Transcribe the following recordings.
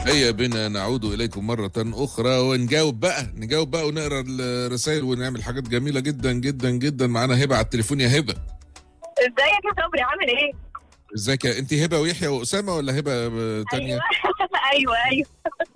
هيا بنا نعود اليكم مره اخرى ونجاوب بقى نجاوب بقى ونقرا الرسائل ونعمل حاجات جميله جدا جدا جدا معانا هبه على التليفون يا هبه ازيك يا صبري عامل ايه؟ ازيك يا- انت هبه ويحيى واسامه ولا هبه آه، تانية ايوه ايوه ايوه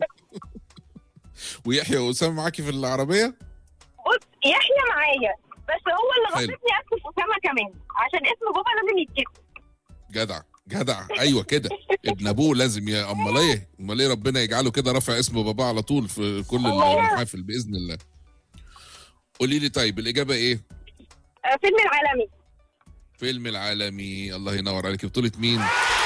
ويحيى واسامه معاكي في العربيه بص يحيى معايا بس هو اللي حلو. غلطني اكتب اسامه كمان عشان اسم بابا لازم يتكتب جدع جدع ايوه كده ابن ابوه لازم يا امال ايه امال ايه ربنا يجعله كده رافع اسم باباه على طول في كل الله. المحافل باذن الله قولي لي طيب الاجابه ايه آه، فيلم العالمي فيلم العالمي الله ينور عليك بطوله مين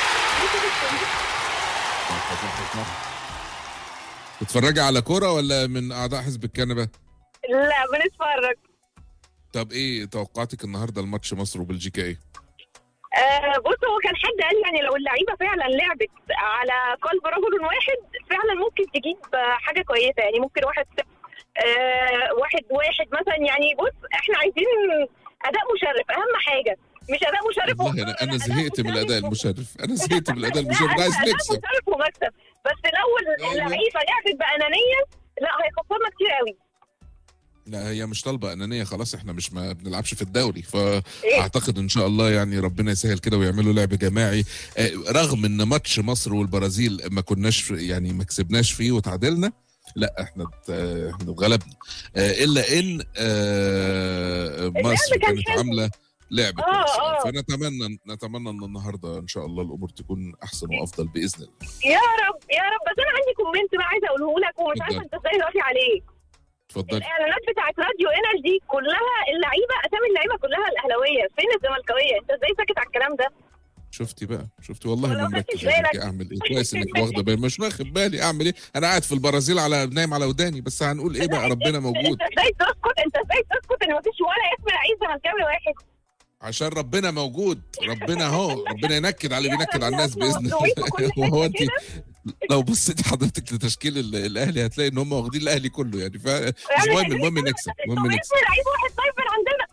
تتفرجي على كرة ولا من اعضاء حزب الكنبه لا بنتفرج طب ايه توقعاتك النهارده الماتش مصر وبلجيكا ايه آه بص هو كان حد قال يعني لو اللعيبه فعلا لعبت على قلب رجل واحد فعلا ممكن تجيب آه، حاجه كويسه يعني ممكن واحد آه واحد واحد مثلا يعني بص احنا عايزين اداء مشرف اهم حاجه مش اداء مشرف والله انا وخلاص، انا أداء زهقت من الاداء مشرف المشرف انا زهقت من الاداء لا، المشرف أنا عايز أداء نكسب مشرف ومكسب بس لو أيوة. اللعيبه لعبت بانانيه لا هيخسرنا كتير قوي لا هي مش طالبه انانيه خلاص احنا مش ما بنلعبش في الدوري فاعتقد ان شاء الله يعني ربنا يسهل كده ويعملوا لعب جماعي آه، رغم ان ماتش مصر والبرازيل ما كناش في- يعني ما كسبناش فيه وتعادلنا لا احنا ات- آه، احنا اتغلبنا آه، الا ان آه، مصر كان كانت حلو. عامله لعب آه، كويس آه. فنتمنى نتمنى ان النهارده ان شاء الله الامور تكون احسن وافضل باذن الله يا رب يا رب بس انا عندي كومنت بقى عايزه اقوله لك ومش اتفضل. عارفه انت ازاي دلوقتي عليه اتفضلي الاعلانات بتاعت راديو انرجي كلها اللعيبه اسامي اللعيبه كلها الاهلاويه فين الزملكاويه انت ازاي ساكت على الكلام ده شفتي بقى شفتي والله ولو ما خدتش مركز عليك بالك. اعمل ايه كويس انك واخده بالي مش واخد بالي اعمل ايه انا قاعد في البرازيل على نايم على وداني بس هنقول ايه بقى ربنا موجود انت ازاي تسكت انت ازاي تسكت ان مفيش ولا اسم لعيب زملكاوي واحد عشان ربنا موجود ربنا اهو ربنا ينكد على اللي بينكد على الناس باذن مظلومين في كل الله وهو انت حتة لو بصيت حضرتك لتشكيل ال- الاهلي هتلاقي ان هم واخدين الاهلي كله يعني فمش مهم المهم نكسب المهم طب نكسب اسم لعيب واحد طيب من عندنا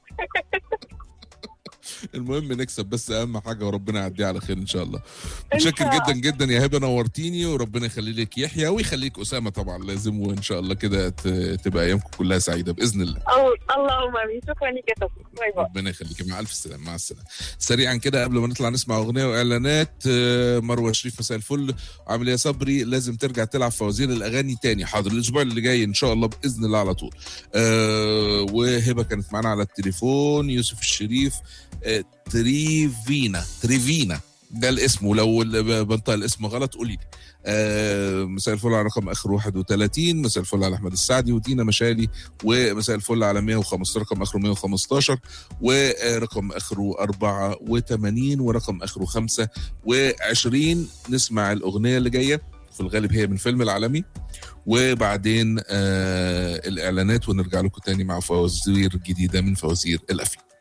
المهم نكسب بس اهم حاجه وربنا يعديها على خير ان شاء الله إن متشكر شاء جدا جدا يا هبه نورتيني وربنا يخلي لك يحيى ويخليك اسامه طبعا لازم وان شاء الله كده ت- تبقى ايامكم كلها سعيده باذن الله أو- اللهم امين شكرا لك يا صبري باي باي ربنا يخليك مع الف سلامه مع السلامه سريعا كده قبل ما نطلع نسمع اغنيه واعلانات آه، مروه شريف مساء الفل عامل إيه يا صبري لازم ترجع تلعب فوازير الاغاني تاني حاضر الاسبوع اللي جاي ان شاء الله باذن الله على طول آه وهبه كانت معانا على التليفون يوسف الشريف آه تريفينا تريفينا ده الاسم ولو ال- بنطق الاسم غلط قولي لي آه مساء الفل على رقم اخر 31 مساء الفل على احمد السعدي ودينا مشالي ومساء الفل على 115 رقم اخره 115 ورقم اخره 84 ورقم اخره 25 نسمع الاغنيه اللي جايه في الغالب هي من فيلم العالمي وبعدين آه الاعلانات ونرجع لكم تاني مع فوازير جديده من فوازير الافلام